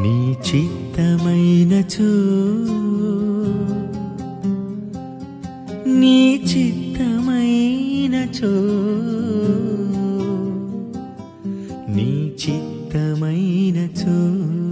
నీ చిత్తమైనచో నీ చిత్తమైనచో నీ చిత్తమైనచో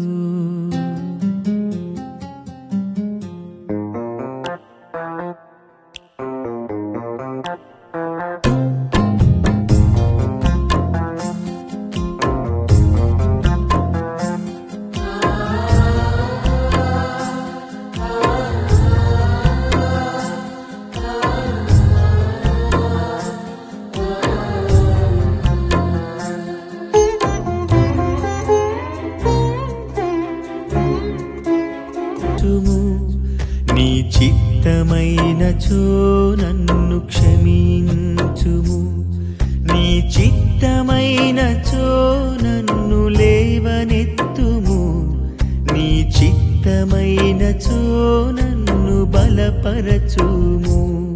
చుము నీ చిత్తమైనచో నన్ను క్షమించుము నీ చిత్తమైనచో నన్ను లేవనెత్తుము నీ చిత్తమైనచో నన్ను బలపరచుము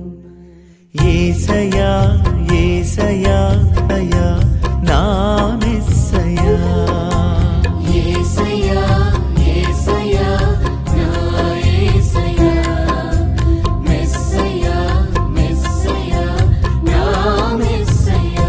ఏసయా ఏసయా అయా నా మెస్సయా యేసయ్యా యేసయ్యా నా యేసయ్యా మెస్సయ్యా మెస్సయ్యా నా మెస్సయ్యా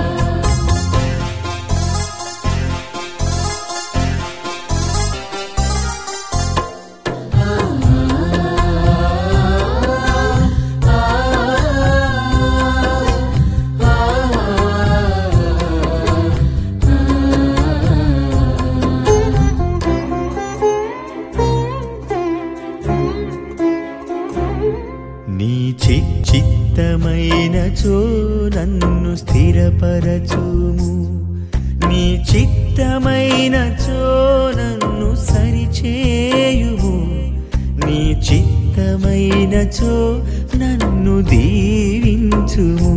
నీ చిత్తమైనచో నన్ను స్థిరపరచుము నీ చిత్తమైనచో నన్ను సరిచేయుము నీ చిత్తమైనచో నన్ను దీవించుము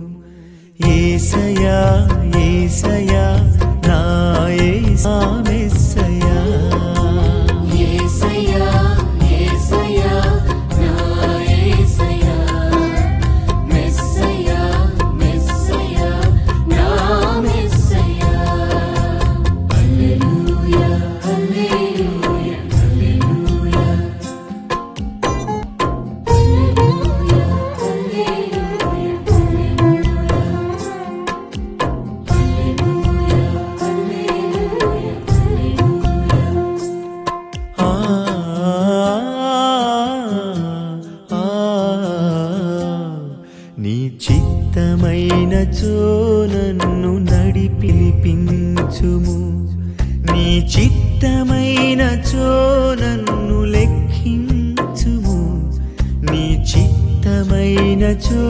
ఏసయా ఏసయా నా ఏసా మెస్సయా యేసయ్యా యేసయ్యా నా యేసయ్యా మెస్సయ్యా మెస్సయ్యా నా మెస్సయ్యా హల్లెలూయా హల్లెలూయా హల్లెలూయా హల్లెలూయా హల్లెలూయా హల్లెలూయా హల్లెలూయా ఆ ఆ, నీ చిత్తమైనచో నన్ను నడిపిలిపించుము నీ చిత్తమైనచో నన్ను లెక్కించుము నీ చిత్తమైనచో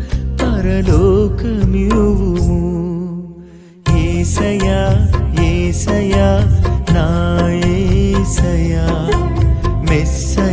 పరలోకమివుము ఏసయా ఏసయా నా ఏసయా మెస్సయా